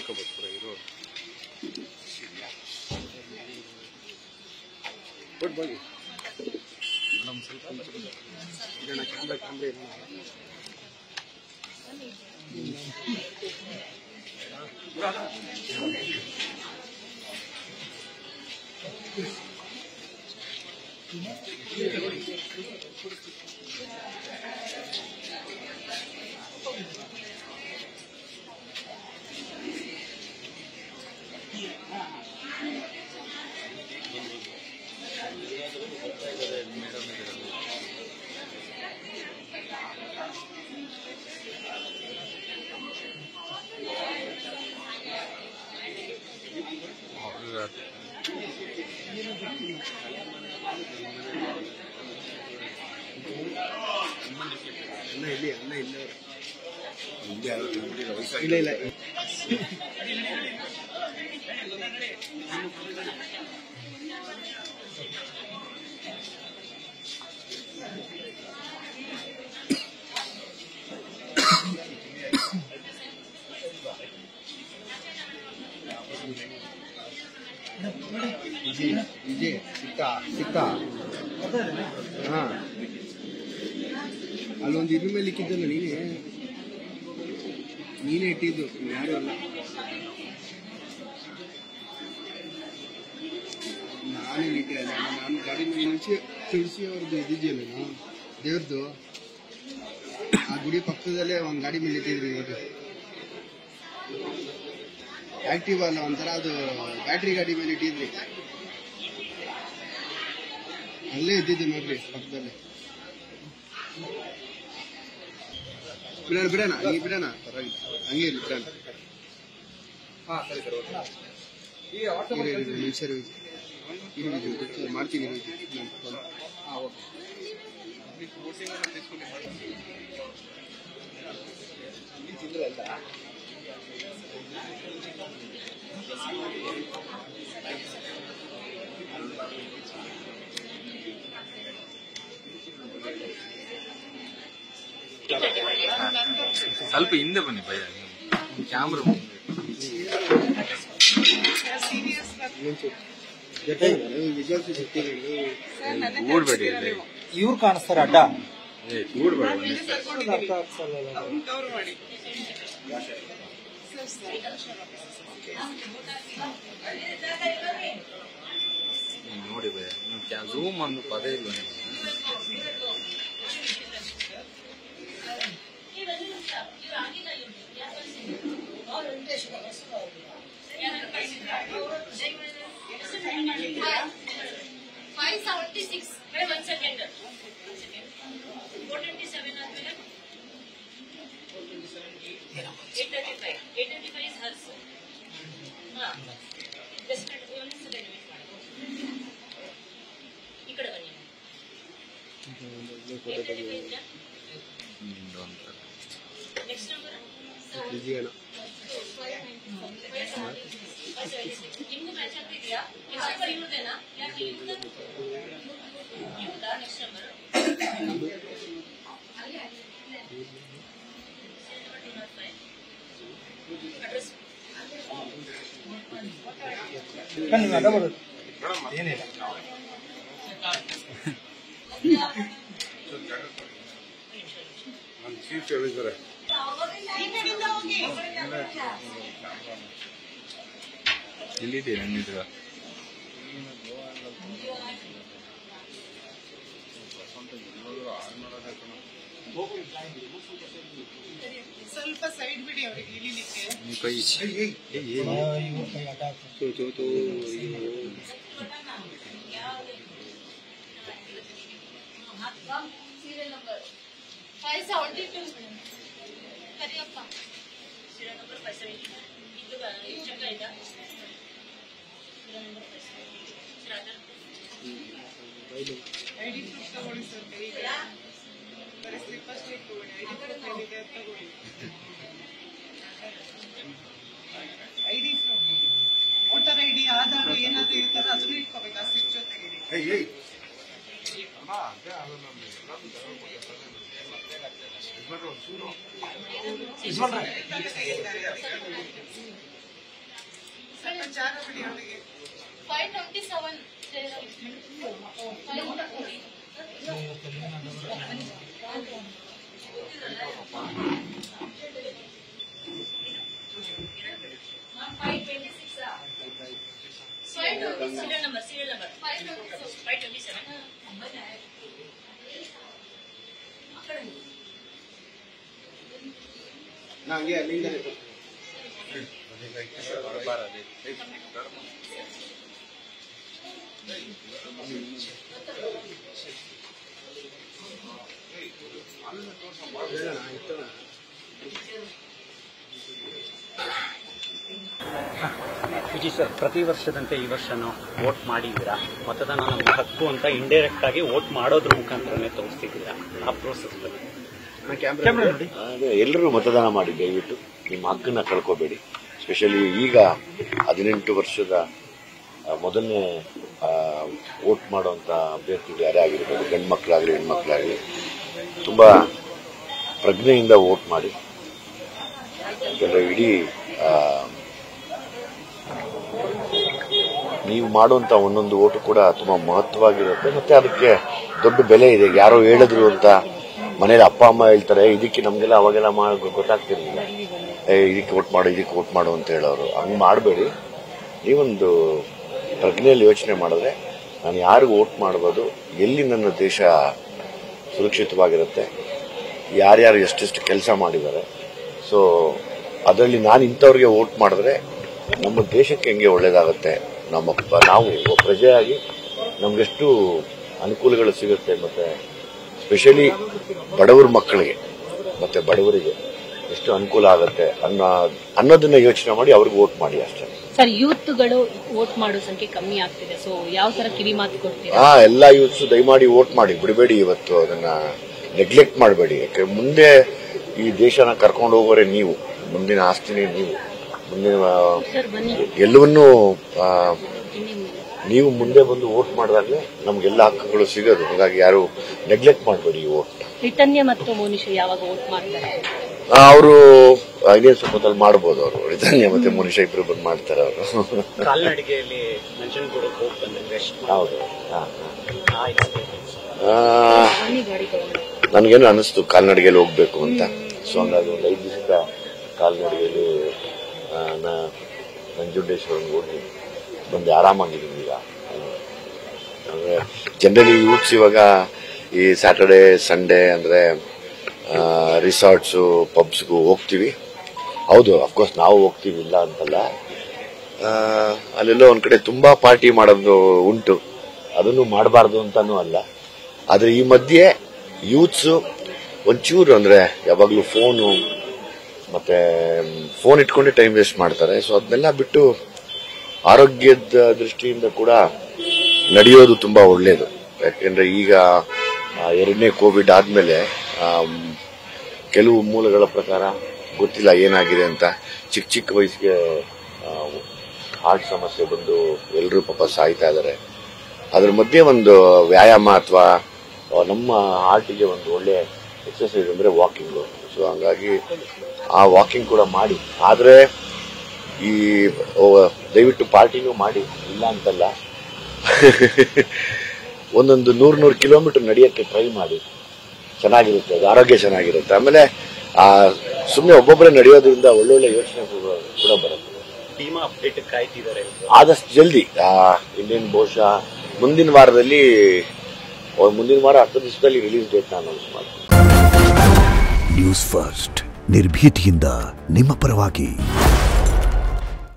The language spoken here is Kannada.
ಮಾಡ್ಕೋಬೇಕು ಪುರ ಇರೋ ಕೊಟ್ಟು ಹೋಗಿ ನಮ್ಮ ಸ್ವಲ್ಪ ಇರೋಣ ಕ್ಯಾಮ್ರಾ ಕ್ಯಾಮ್ರಾ ಇರೋಣ ಅನ್ನ ಇಲ್ಲಿ ಅನ್ನ ಇಲ್ಲ ಇಲ್ಲ ಇಲ್ಲ ವಿಜಯ್ ಸಿಕ್ಕ ಸಿಕ್ಕ ಹಾ ಅಲ್ಲೊಂದು ಇದ್ರ ಮೇಲೆ ಇಕ್ಕಿದ್ದಲ್ಲ ನೀನೇ ನೀನೇ ಇಟ್ಟಿದ್ದು ಯಾರು ಅಲ್ಲ ನಾನೇ ಇಟ್ಟೆ ಅಲ್ಲ ನಾನು ಗಾಡಿ ಮೇಲೆ ನಿಲ್ಸಿ ತುಳಸಿ ಅವ್ರದ್ದು ಇದಿದೆಯಲ್ಲ ದೇವ್ರದ್ದು ಆ ಗುಡಿ ಪಕ್ಕದಲ್ಲೇ ಒಂದು ಗಾಡಿ ಮೇಲೆ ಇಟ್ಟಿದ್ರಿ ನೋಡ್ರಿ ಆಕ್ಟಿವ್ ಅಲ್ಲ ಒಂಥರ ಅದು ಬ್ಯಾಟ್ರಿ ಗಾಡಿ ಮೇಲೆ ಇಟ್ಟಿದ್ರಿ ಅಲ್ಲೇ ಇದ್ದಿದ್ದು ನೋಡ್ರಿ ಪಕ್ಕದಲ್ಲೇ ಬಿಡೋಣ ಬಿಡೋಣ ಹಂಗೆ ಬಿಡೋಣ ಪರವಾಗಿಲ್ಲ ಹಂಗೆ ಇರ್ಲಿ ಬಿಡೋಣ ಇರು, ಇರು, ಇರು, ನಿಮಿಷ ಇರು. ಇರು, ಇರು, ಇರು, ಮಾಡ್ತೀನಿ ಇರು, ಇರು. ನಾನು ಫೋನ್. ಸ್ವಲ್ಪ ಹಿಂದೆ ಬನ್ನಿ ಭಯ ಕ್ಯಾಮ್ರಾ ಇನ್ನೊಂಚೂರು. ಜೊತೆ ಇರು, ವಿಜುವಲ್ಸ್ ಸಿಗ್ತೀನಿ ಇರು. ಕೂಡ್ಬೇಡಿ ಇಲ್ಲಿ. ಇವ್ರು ಕಾಣಿಸ್ತಾರೆ ಅಡ್ಡ ಏ ಕೂಡ್ಬೇಡ ಬನ್ನಿ ಸರ್ ಅರ್ಥ ಆಗ್ಸಲ್ಲ ನೀವು ನೋಡಿ ಭಯ ನೀವು ಕ್ಯಾ ಝೂಮ್ ಅಂದು ಪದ ಇಲ್ಲ ನೀವು five seventy six one second four twenty seven ಆದ್ಮೇಲೆ eight thirty five eight twenty five is hers ಹಾ ಜಸ್ಟ್ ಒಂದು ಸೆಕೆಂಡ್ ವೇಟ್ ಮಾಡಿ ಈ ಕಡೆ ಬನ್ನಿ ಏಟ್ ತರ್ಟಿ ಫೈವ್ ಇದೆಯಾ ನಿಮ್ದು ಅಂತ ನೆಕ್ಸ್ಟ್ ನಂಬರ್ ಬಿಜಿ ಅಣ್ಣ ನಿಮ್ಗೂ ಮ್ಯಾಚ್ ಆಗ್ತಿದ್ಯಾ ನೆಕ್ಸ್ಟ್ ನಂಬರ್ ಇವ್ರದೇನಾ ಯಾಕೆ ಇವ್ರದ್ದು ಇವ್ರದಾ ನೆಕ್ಸ್ಟ್ ನಂಬರ್ ಅಡ್ರೆಸ್ ನೀವು ಅಡ್ಡ ಬರೋದು ಏನಿಲ್ಲ ನಮ್ಮ ಚೀಫ್ ಹೇಳಿದ್ದಾರೆ ಎಲ್ಲಿದೆ ನನ್ನಿದ್ರ ಸ್ವಲ್ಪ ಸೈಡ್ ಬಿಡಿ ಅವ್ರಿಗೆ ಇಳಿಲಿಕ್ಕೆ ನೀವು ಕೈ ಏ, ಏನು? ಇವ್ರ ಕೈ ಅಡ್ಡ ಹಾಕ್ತಾರೆ. ತೋ ತೋ ತೋ ಅಯ್ಯೋ. Serial number five seventy two Kariyappa serial number five seventy ಇದು ಇದು ಚೆಕ್ ಆಯ್ತಾ serial number five seventy sir ಅದರ ಐಡಿ ಪ್ರೂಫ್ ತಗೊಳ್ಳಿ ಸರ್ ಕೈಗೆ ಬರೀ ಸ್ಲಿಪ್ ಅಷ್ಟೇ ಇಟ್ಕೊಳ್ಳಿ ಐಡಿ ಪ್ರೂಫ್ ಏನಿದೆ ಅದು ತಗೊಳ್ಳಿ ID proof voter ID Aadhaar ಏನಾದ್ರು ಇರ್ತಾರೆ ಅದನ್ನು ಇಟ್ಕೋಬೇಕು ಆ ಸ್ಲಿಪ್ ಜೊತೆಗೆ ಏಯ್ ಏಯ್ ಸ್ವಲ್ಪ ಚಾರ ಬಿಡಿ ಅವನಿಗೆ five twenty seven serial number serial number five twenty seven ನಾ ಹಂಗೆ ಅಲ್ಲಿಂದ ವಿಜಯ್ ಸರ್ ಪ್ರತಿ ವರ್ಷದಂತೆ ಈ ವರ್ಷನೂ ವೋಟ್ ಮಾಡಿದ್ದೀರಾ ಮತದಾನ ನಮ್ಮ ಹಕ್ಕು ಅಂತ ಇಂಡೈರೆಕ್ಟ್ ಆಗಿ ವೋಟ್ ಮಾಡೋದ್ರ ಮುಖಾಂತರನೇ ತೋರಿಸ್ತಿದ್ದೀರಾ ಆ ಪ್ರೋಸೆಸ್ ಬಗ್ಗೆ ಅದೇ ಎಲ್ಲರೂ ಮತದಾನ ಮಾಡಿ ದಯವಿಟ್ಟು ನಿಮ್ಮ ಹಕ್ಕನ್ನ ಕಳ್ಕೋಬೇಡಿ ಸ್ಪೆಷಲಿ ಈಗ ಹದಿನೆಂಟು ವರ್ಷದ ಆ, ಮೊದಲನೇ ವೋಟ್ ಮಾಡುವಂತ ಅಭ್ಯರ್ಥಿಗಳು ಯಾರೇ ಆಗಿರ್ಬೋದು ಗಂಡು ಮಕ್ಕಳಾಗಲಿ ಹೆಣ್ಮಕ್ಳಾಗಲಿ ತುಂಬ ಪ್ರಜ್ಞೆಯಿಂದ ವೋಟ್ ಮಾಡಿ ಯಾಕಂದ್ರೆ ಇಡೀ ಆ, ನೀವು ಮಾಡುವಂತ ಒಂದೊಂದು ಓಟು ಕೂಡ ತುಂಬಾ ಮಹತ್ವವಾಗಿರುತ್ತೆ ಮತ್ತೆ ಅದಕ್ಕೆ ದೊಡ್ಡ ಬೆಲೆ ಇದೆ ಯಾರೋ ಹೇಳಿದ್ರು ಅಂತ ಮನೇಲಿ ಅಪ್ಪ ಅಮ್ಮ ಹೇಳ್ತಾರೆ ಇದಕ್ಕೆ ನಮ್ಗೆಲ್ಲ ಅವಾಗೆಲ್ಲ ಮಾ ಗೊತ್ತಾಗ್ತಿರ್ಲಿಲ್ಲ ಏ ಇದಕ್ಕೆ ವೋಟ್ ಮಾಡು ಇದಕ್ಕೆ ವೋಟ್ ಮಾಡು ಅಂತ ಹೇಳೋರು ಹಂಗ್ ಮಾಡಬೇಡಿ ನೀವೊಂದು ಪ್ರಜ್ಞೆಯಲ್ಲಿ ಯೋಚನೆ ಮಾಡಿದ್ರೆ ನಾನು ಯಾರಿಗೂ ವೋಟ್ ಮಾಡ್ಬೋದು ಎಲ್ಲಿ ನನ್ನ ದೇಶ ಸುರಕ್ಷಿತವಾಗಿರುತ್ತೆ ಯಾರ್ಯಾರು ಎಷ್ಟೆಷ್ಟು ಕೆಲಸ ಮಾಡಿದ್ದಾರೆ ಸೊ ಅದರಲ್ಲಿ ನಾನು ಇಂಥವ್ರಿಗೆ ವೋಟ್ ಮಾಡಿದ್ರೆ ನಮ್ಮ ದೇಶಕ್ಕೆ ಹೆಂಗೆ ಒಳ್ಳೇದಾಗುತ್ತೆ ನಮ್ಮ ಪ- ನಾವು ಒಬ್ಬ ಪ್ರಜೆಯಾಗಿ ನಮ್ಗೆಷ್ಟು ಅನುಕೂಲಗಳು ಸಿಗುತ್ತೆ ಮತ್ತೆ ಸ್ಪೆಷಲಿ ಬಡವರ ಮಕ್ಕಳಿಗೆ ಮತ್ತೆ ಬಡವರಿಗೆ ಎಷ್ಟು ಅನುಕೂಲ ಆಗುತ್ತೆ ಅನ್ನೋ ಅನ್ನೋದನ್ನ ಯೋಚನೆ ಮಾಡಿ ಅವ್ರಿಗೆ ವೋಟ್ ಮಾಡಿ ಅಷ್ಟೇ ಸರ್ ಯೂತ್ಗಳು ವೋಟ್ ಮಾಡೋ ಸಂಖ್ಯೆ ಕಮ್ಮಿ ಆಗ್ತಿದೆ ಸೊ ಯಾವ ತರ ಕಿವಿ ಮಾತು ಕೊಡ್ತೀರಾ ಹಾ ಎಲ್ಲ ಯೂತ್ಸ್ ದಯಮಾಡಿ ವೋಟ್ ಮಾಡಿ ಬಿಡಬೇಡಿ ಇವತ್ತು ಅದನ್ನ ನೆಗ್ಲೆಕ್ಟ್ ಮಾಡಬೇಡಿ ಯಾಕೆ ಮುಂದೆ ಈ ದೇಶನ ಕರ್ಕೊಂಡು ಹೋಗೋರೆ ನೀವು ಮುಂದಿನ ಆಸ್ತಿನೇ ನೀವು ಮುಂದಿನ ಆ, ಸರ್ ಬನ್ನಿ ಎಲ್ಲವನ್ನೂ ಆ, ನೀವು ಮುಂದೆ ಬಂದು ವೋಟ್ ಮಾಡಿದಾಗಲೇ ನಮ್ಗೆಲ್ಲ ಹಕ್ಕುಗಳು ಸಿಗೋದು ಹಾಗಾಗಿ ಯಾರು ನೆಗ್ಲೆಕ್ಟ್ ಮಾಡಬೇಡಿ ಈ ವೋಟ್ ರಿಟನ್ಯ ಮತ್ತು ಮೋನಿಶ್ ಯಾವಾಗ ವೋಟ್ ಮಾಡ್ತಾರೆ ಅವರು ಇನ್ನೇನು ಸ್ವಲ್ಪ ಹೊತ್ತಲ್ಲಿ ಮಾಡ್ಬೋದು ಅವರು ರಿಧನ್ಯ ಮತ್ತೆ ಮನುಷ್ಯ ಇಬ್ರು ಬಂದು ಮಾಡ್ತಾರೆ ಅವರು ಕಾಲ್ನಡಿಗೆಯಲ್ಲಿ ಮೆನ್ಷನ್ ಕೊಡೋಕೆ ಹೋಗಿ ಬಂದ್ರೆ ರೆಸ್ಟ್ ಹೌದು ಹಾ, ಹಾ. ಆ experience. ಆ, ಬನ್ನಿ ಗಾಡಿ ತಗೊಂಡು ನನಗೇನು ಅನಿಸ್ತು ಕಾಲ್ನಡಿಗೆಯಲ್ಲಿ ಹೋಗ್ಬೇಕು ಅಂತ ಸೊ ಹಂಗಾಗಿ ಒಂದು ಐದು ದಿವಸದ ಕಾಲ್ನಡಿಗೆಯಲ್ಲಿ ಆ, ನಾ- ನಂಜುಂಡೇಶ್ವರನ್ ಹೋಗಿ ಬಂದು ಆರಾಮಾಗಿದ್ದೀನಿ ಈಗ ಅಂದ್ರೆ ಜನರಲಿ ಯೂತ್ಸ್ ಇವಾಗ ಈ ಸ್ಯಾಟರ್ಡೆ ಸಂಡೇ ಅಂದ್ರೆ ರಿಸಾರ್ಟ್ಸು ಪಬ್ಸ್ಗೂ ಹೋಗ್ತೀವಿ ಹೌದು ಅಫ್ಕೋರ್ಸ್ ನಾವು ಹೋಗ್ತೀವಿ ಇಲ್ಲ ಅಂತಲ್ಲ ಆ, ಅಲ್ಲೆಲ್ಲೋ ಒಂದ್ ಕಡೆ ತುಂಬಾ ಪಾರ್ಟಿ ಮಾಡೋದು ಉಂಟು ಅದನ್ನು ಮಾಡಬಾರ್ದು ಅಂತಾನೂ ಅಲ್ಲ ಆದ್ರೆ ಈ ಮಧ್ಯೆ ಯೂತ್ಸ್ ಒಂಚೂರು ಅಂದ್ರೆ ಯಾವಾಗ್ಲೂ ಫೋನು ಮತ್ತೆ ಫೋನ್ ಇಟ್ಕೊಂಡೆ ಟೈಮ್ ವೇಸ್ಟ್ ಮಾಡ್ತಾರೆ ಸೊ ಅದನ್ನೆಲ್ಲ ಬಿಟ್ಟು ಆರೋಗ್ಯದ ದೃಷ್ಟಿಯಿಂದ ಕೂಡ ನಡೆಯೋದು ತುಂಬಾ ಒಳ್ಳೇದು ಯಾಕೆಂದ್ರೆ ಈಗ ಆ, ಎರಡನೇ ಕೋವಿಡ್ ಆದ್ಮೇಲೆ ಆಮ್, ಕೆಲವು ಮೂಲಗಳ ಪ್ರಕಾರ ಗೊತ್ತಿಲ್ಲ ಏನಾಗಿದೆ ಅಂತ ಚಿಕ್ಕ ಚಿಕ್ಕ ವಯಸ್ಸಿಗೆ ಹಾರ್ಟ್ ಸಮಸ್ಯೆ ಬಂದು ಎಲ್ಲರೂ ಪಾಪ ಸಾಯ್ತಾ ಇದ್ದಾರೆ ಅದ್ರ ಮಧ್ಯೆ ಒಂದು ವ್ಯಾಯಾಮ ಅಥವಾ ನಮ್ಮ ಹಾರ್ಟಿಗೆ ಒಂದು ಒಳ್ಳೆ ಎಕ್ಸರ್ಸೈಸ್ ಅಂದ್ರೆ ವಾಕಿಂಗ್ ಸೊ ಹಂಗಾಗಿ ಆ ವಾಕಿಂಗ್ ಕೂಡ ಮಾಡಿ ಆದ್ರೆ ಈ ಓ, ದಯವಿಟ್ಟು ಪಾರ್ಟಿನೂ ಮಾಡಿ ಇಲ್ಲ ಅಂತಲ್ಲ ಒಂದೊಂದು ನೂರ್ ನೂರು ಕಿಲೋಮೀಟರ್ ನಡೆಯಕ್ಕೆ ಟ್ರೈ ಮಾಡಿ ಚೆನ್ನಾಗಿರುತ್ತೆ ಅದು ಆರೋಗ್ಯ ಚೆನ್ನಾಗಿರುತ್ತೆ ಆಮೇಲೆ ಆ ಸುಮ್ಮನೆ ಒಬ್ಬೊಬ್ಬರೇ ನಡೆಯೋದ್ರಿಂದ ಒಳ್ಳೊಳ್ಳೆ ಯೋಚನೆ ಕೂಡ ಬರುತ್ತೆ ಟೀಮ್ ಅಪ್ಡೇಟ್ ಕಾಯ್ತಿದ್ದಾರೆ ಆದಷ್ಟು ಜಲ್ದಿ ಆ, ಇನ್ನೇನು ಬಹುಶಃ ಮುಂದಿನ ವಾರದಲ್ಲಿ ಓ, ಮುಂದಿನ ವಾರ ಹತ್ತು ದಿವಸದಲ್ಲಿ ರಿಲೀಸ್ ಡೇಟ್ ನಾನು ಅನೌನ್ಸ್ ಮಾಡ್ತೀನಿ ನ್ಯೂಸ್ ಫಸ್ಟ್ ನಿರ್ಭೀತಿಯಿಂದ ನಿಮ್ಮ ಪರವಾಗಿ